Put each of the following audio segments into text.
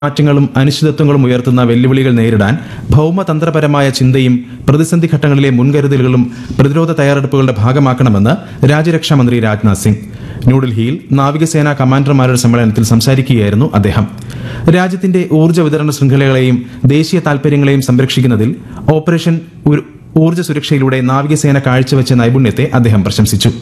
മാറ്റങ്ങളും അനിശ്ചിതത്വങ്ങളും ഉയർത്തുന്ന വെല്ലുവിളികൾ നേരിടാൻ ഭൗമതന്ത്രപരമായ ചിന്തയും പ്രതിസന്ധി ഘട്ടങ്ങളിലെ മുൻകരുതലുകളും പ്രതിരോധ തയ്യാറെടുപ്പുകളുടെ ഭാഗമാക്കണമെന്ന് രാജ്യരക്ഷാമന്ത്രി രാജ്നാഥ് സിംഗ് ന്യൂഡൽഹിയിൽ നാവികസേനാ കമാൻഡർമാരുടെ സമ്മേളനത്തിൽ സംസാരിക്കുകയായിരുന്നു അദ്ദേഹം രാജ്യത്തിന്റെ ഊർജ്ജ വിതരണ ശൃംഖലകളെയും ദേശീയ താൽപര്യങ്ങളെയും സംരക്ഷിക്കുന്നതിൽ ഓപ്പറേഷൻ ഉർ- ഊർജ്ജ സുരക്ഷയിലൂടെ നാവികസേന കാഴ്ചവെച്ച നൈപുണ്യത്തെ അദ്ദേഹം പ്രശംസിച്ചു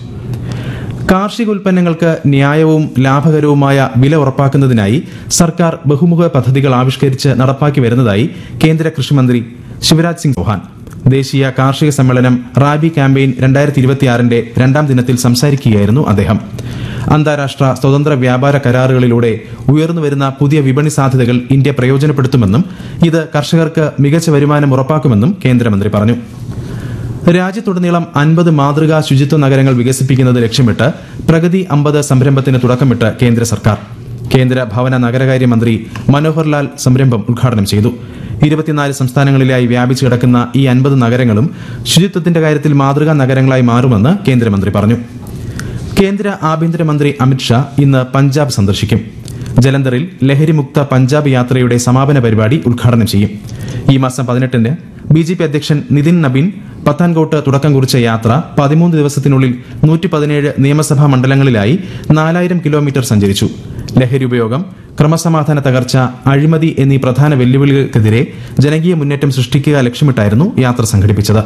കാർഷിക ഉൽപ്പന്നങ്ങൾക്ക് ന്യായവും ലാഭകരവുമായ വില ഉറപ്പാക്കുന്നതിനായി സർക്കാർ ബഹുമുഖ പദ്ധതികൾ ആവിഷ്കരിച്ച് നടപ്പാക്കി വരുന്നതായി കേന്ദ്ര കൃഷിമന്ത്രി ശിവരാജ് സിംഗ് ചൗഹാൻ ദേശീയ കാർഷിക സമ്മേളനം റാബി ക്യാമ്പയിൻ രണ്ടായിരത്തി ഇരുപത്തിയാറിന്റെ രണ്ടാം ദിനത്തിൽ സംസാരിക്കുകയായിരുന്നു അദ്ദേഹം അന്താരാഷ്ട്ര സ്വതന്ത്ര വ്യാപാര കരാറുകളിലൂടെ ഉയർന്നുവരുന്ന പുതിയ വിപണി സാധ്യതകൾ ഇന്ത്യ പ്രയോജനപ്പെടുത്തുമെന്നും ഇത് കർഷകർക്ക് മികച്ച വരുമാനം ഉറപ്പാക്കുമെന്നും കേന്ദ്രമന്ത്രി പറഞ്ഞു രാജ്യത്തുടനീളം അൻപത് മാതൃകാ ശുചിത്വ നഗരങ്ങൾ വികസിപ്പിക്കുന്നത് ലക്ഷ്യമിട്ട് പ്രഗതി അമ്പത് സംരംഭത്തിന് തുടക്കമിട്ട് കേന്ദ്ര സർക്കാർ കേന്ദ്ര ഭവന നഗരകാര്യ മന്ത്രി മനോഹർ ലാൽ സംരംഭം ഉദ്ഘാടനം ചെയ്തു ഇരുപത്തിനാല് സംസ്ഥാനങ്ങളിലായി വ്യാപിച്ചു കിടക്കുന്ന ഈ അൻപത് നഗരങ്ങളും ശുചിത്വത്തിന്റെ കാര്യത്തിൽ മാതൃകാ നഗരങ്ങളായി മാറുമെന്ന് കേന്ദ്രമന്ത്രി പറഞ്ഞു കേന്ദ്ര ആഭ്യന്തരമന്ത്രി അമിത്ഷാ ഇന്ന് പഞ്ചാബ് സന്ദർശിക്കും ജലന്ധറിൽ ലഹരിമുക്ത പഞ്ചാബ് യാത്രയുടെ സമാപന പരിപാടി ഉദ്ഘാടനം ചെയ്യും ഈ മാസം പതിനെട്ടിന് ബി ജെ പി അധ്യക്ഷൻ നിതിൻ നബീൻ പത്താൻകോട്ട് തുടക്കം കുറിച്ച യാത്ര പതിമൂന്ന് ദിവസത്തിനുള്ളിൽ നൂറ്റി പതിനേഴ് നിയമസഭാ മണ്ഡലങ്ങളിലായി നാലായിരം കിലോമീറ്റർ സഞ്ചരിച്ചു ലഹരി ഉപയോഗം ക്രമസമാധാന തകർച്ച അഴിമതി എന്നീ പ്രധാന വെല്ലുവിളികൾക്കെതിരെ ജനകീയ മുന്നേറ്റം സൃഷ്ടിക്കുക ലക്ഷ്യമിട്ടായിരുന്നു യാത്ര സംഘടിപ്പിച്ചത്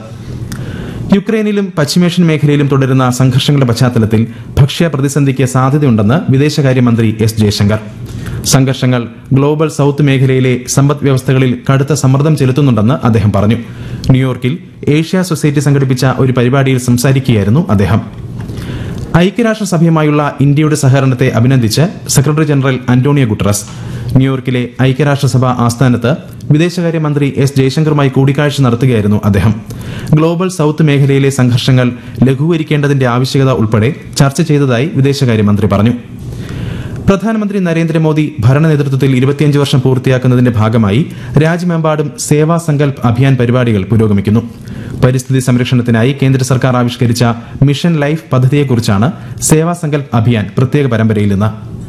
യുക്രൈനിലും പശ്ചിമേഷ്യൻ മേഖലയിലും തുടരുന്ന സംഘർഷങ്ങളുടെ പശ്ചാത്തലത്തിൽ ഭക്ഷ്യ പ്രതിസന്ധിക്ക് സാധ്യതയുണ്ടെന്ന് വിദേശകാര്യമന്ത്രി എസ് ജയശങ്കർ സംഘർഷങ്ങൾ ഗ്ലോബൽ സൌത്ത് മേഖലയിലെ സമ്പദ് വ്യവസ്ഥകളിൽ കടുത്ത സമ്മർദ്ദം ചെലുത്തുന്നുണ്ടെന്ന് അദ്ദേഹം പറഞ്ഞു ന്യൂയോർക്കിൽ ഏഷ്യ സൊസൈറ്റി സംഘടിപ്പിച്ച ഒരു പരിപാടിയിൽ സംസാരിക്കുകയായിരുന്നു അദ്ദേഹം ഐക്യരാഷ്ട്രസഭയുമായുള്ള ഇന്ത്യയുടെ സഹകരണത്തെ അഭിനന്ദിച്ച് സെക്രട്ടറി ജനറൽ അന്റോണിയോ ഗുട്ടറസ് ന്യൂയോർക്കിലെ ഐക്യരാഷ്ട്രസഭ ആസ്ഥാനത്ത് വിദേശകാര്യമന്ത്രി എസ് ജയശങ്കറുമായി കൂടിക്കാഴ്ച നടത്തുകയായിരുന്നു അദ്ദേഹം ഗ്ലോബൽ സൌത്ത് മേഖലയിലെ സംഘർഷങ്ങൾ ലഘൂകരിക്കേണ്ടതിന്റെ ആവശ്യകത ഉൾപ്പെടെ ചർച്ച ചെയ്തതായി വിദേശകാര്യമന്ത്രി പറഞ്ഞു പ്രധാനമന്ത്രി നരേന്ദ്രമോദി ഭരണ നേതൃത്വത്തിൽ ഇരുപത്തിയഞ്ച് വർഷം പൂർത്തിയാക്കുന്നതിന്റെ ഭാഗമായി രാജ്യമെമ്പാടും സേവാ സങ്കൽപ് അഭിയാൻ പരിപാടികൾ പുരോഗമിക്കുന്നു പരിസ്ഥിതി സംരക്ഷണത്തിനായി കേന്ദ്ര സർക്കാർ ആവിഷ്കരിച്ച മിഷൻ ലൈഫ് പദ്ധതിയെക്കുറിച്ചാണ് സേവാ സങ്കൽപ് അഭിയാൻ പ്രത്യേക പരമ്പരയിൽ നിന്ന്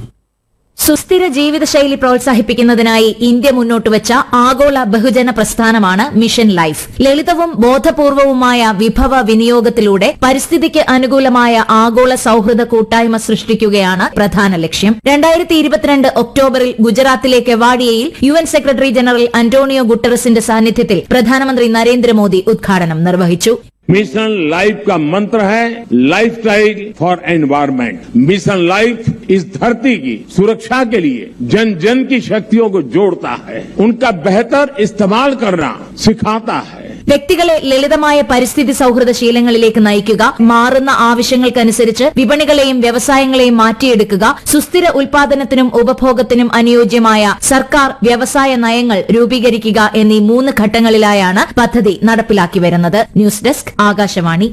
സുസ്ഥിര ജീവിതശൈലി പ്രോത്സാഹിപ്പിക്കുന്നതിനായി ഇന്ത്യ മുന്നോട്ടുവച്ച ആഗോള ബഹുജന പ്രസ്ഥാനമാണ് മിഷൻ ലൈഫ് ലളിതവും ബോധപൂർവവുമായ വിഭവ വിനിയോഗത്തിലൂടെ പരിസ്ഥിതിക്ക് അനുകൂലമായ ആഗോള സൌഹൃദ കൂട്ടായ്മ സൃഷ്ടിക്കുകയാണ് പ്രധാന ലക്ഷ്യം രണ്ടായിരത്തി ഇരുപത്തിരണ്ട് ഒക്ടോബറിൽ ഗുജറാത്തിലെ കെവാഡിയയിൽ U N secretary general Antonio ഗുട്ടറസിന്റെ സാന്നിധ്യത്തിൽ പ്രധാനമന്ത്രി നരേന്ദ്രമോദി ഉദ്ഘാടനം നിർവഹിച്ചു मिशन लाइफ का मंत्र है lifestyle for environment mission life इस धरती की सुरक्षा के लिए जन जन की शक्तियों को जोड़ता है उनका बेहतर इस्तेमाल करना सिखाता है വ്യക്തികളെ ലളിതമായ പരിസ്ഥിതി സൌഹൃദ ശീലങ്ങളിലേക്ക് നയിക്കുക മാറുന്ന ആവശ്യങ്ങൾക്കനുസരിച്ച് വിപണികളെയും വ്യവസായങ്ങളെയും മാറ്റിയെടുക്കുക സുസ്ഥിര ഉൽപാദനത്തിനും ഉപഭോഗത്തിനും അനുയോജ്യമായ സർക്കാർ വ്യവസായ നയങ്ങൾ രൂപീകരിക്കുക എന്നീ മൂന്ന് ഘട്ടങ്ങളിലായാണ് പദ്ധതി നടപ്പിലാക്കി വരുന്നത് ന്യൂസ് ഡെസ്ക് ആകാശവാണി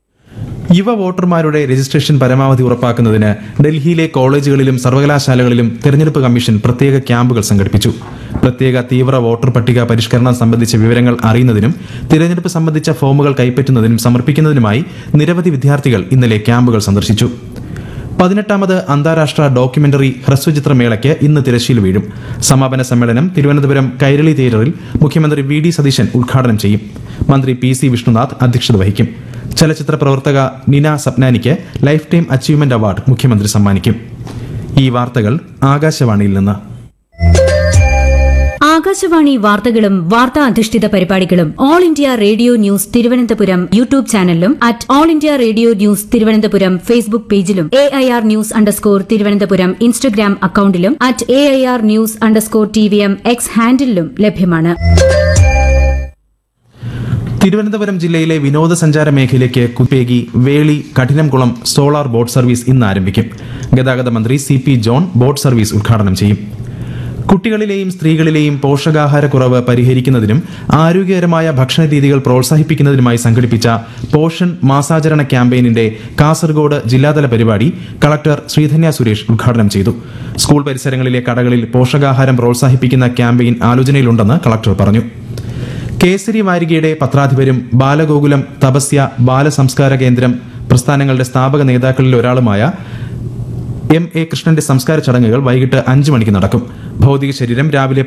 യുവ വോട്ടർമാരുടെ രജിസ്ട്രേഷൻ പരമാവധി ഉറപ്പാക്കുന്നതിന് ഡൽഹിയിലെ കോളേജുകളിലും സർവകലാശാലകളിലും തെരഞ്ഞെടുപ്പ് കമ്മീഷൻ പ്രത്യേക ക്യാമ്പുകൾ സംഘടിപ്പിച്ചു പ്രത്യേക തീവ്ര വോട്ടർ പട്ടിക പരിഷ്കരണം സംബന്ധിച്ച വിവരങ്ങൾ അറിയുന്നതിനും തിരഞ്ഞെടുപ്പ് സംബന്ധിച്ച ഫോമുകൾ കൈപ്പറ്റുന്നതിനും സമർപ്പിക്കുന്നതിനുമായി നിരവധി വിദ്യാർത്ഥികൾ ഇന്നലെ ക്യാമ്പുകൾ സന്ദർശിച്ചു പതിനെട്ടാമത് അന്താരാഷ്ട്ര ഡോക്യുമെന്ററി ഹ്രസ്വചിത്രമേളയ്ക്ക് ഇന്ന് തിരശ്ശീല വീഴും സമാപന സമ്മേളനം തിരുവനന്തപുരം കൈരളി തിയേറ്ററിൽ മുഖ്യമന്ത്രി വി ഡി സതീശൻ ഉദ്ഘാടനം ചെയ്യും മന്ത്രി പി സി വിഷ്ണുനാഥ് അധ്യക്ഷത വഹിക്കും ചലച്ചിത്ര പ്രവർത്തക നിന സപ്നാനിക്ക് ലൈഫ് ടൈം അച്ചീവ്മെന്റ് അവാർഡ് മുഖ്യമന്ത്രി സമ്മാനിക്കും ഈ വാർത്തകൾ ആകാശവാണിയിൽ നിന്ന് ആകാശവാണി വാർത്തകളും വാർത്താ അധിഷ്ഠിത പരിപാടികളും all India radio news Thiruvananthapuram YouTube ചാനലിലും at all India radio news Thiruvananthapuram Facebook പേജിലും A I R news underscore Thiruvananthapuram Instagram അക്കൌണ്ടിലും at A I R news underscore T V M X ഹാൻഡിലും ലഭ്യമാണ് തിരുവനന്തപുരം ജില്ലയിലെ വിനോദസഞ്ചാര മേഖലയ്ക്ക് കുപ്പേകി Veli Kadinamkulam solar boat service ഇന്ന് ആരംഭിക്കും ഗതാഗത മന്ത്രി C P John boat service ഉദ്ഘാടനം ചെയ്യും കുട്ടികളിലെയും സ്ത്രീകളിലെയും പോഷകാഹാരക്കുറവ് പരിഹരിക്കുന്നതിനും ആരോഗ്യകരമായ ഭക്ഷണ രീതികൾ പ്രോത്സാഹിപ്പിക്കുന്നതിനുമായി സംഘടിപ്പിച്ച പോഷൻ മാസാചരണ ക്യാമ്പയിനിന്റെ കാസർഗോഡ് ജില്ലാതല പരിപാടി കളക്ടർ ശ്രീധന്യ സുരേഷ് ഉദ്ഘാടനം ചെയ്തു സ്കൂൾ പരിസരങ്ങളിലെ കടകളിൽ പോഷകാഹാരം പ്രോത്സാഹിപ്പിക്കുന്ന ക്യാമ്പയിൻ ആലോചനയിലുണ്ടെന്ന് കളക്ടർ പറഞ്ഞു കേസരി വാരികയുടെ പത്രാധിപരും ബാലഗോകുലം തപസ്യ ബാലസംസ്കാര കേന്ദ്രം പ്രസ്ഥാനങ്ങളുടെ സ്ഥാപക നേതാക്കളിൽ ഒരാളുമായ എം എ കൃഷ്ണന്റെ സംസ്കാര ചടങ്ങുകൾ വൈകിട്ട് അഞ്ചു മണിക്ക് നടക്കും ഭൗതിക ശരീരം രാവിലെ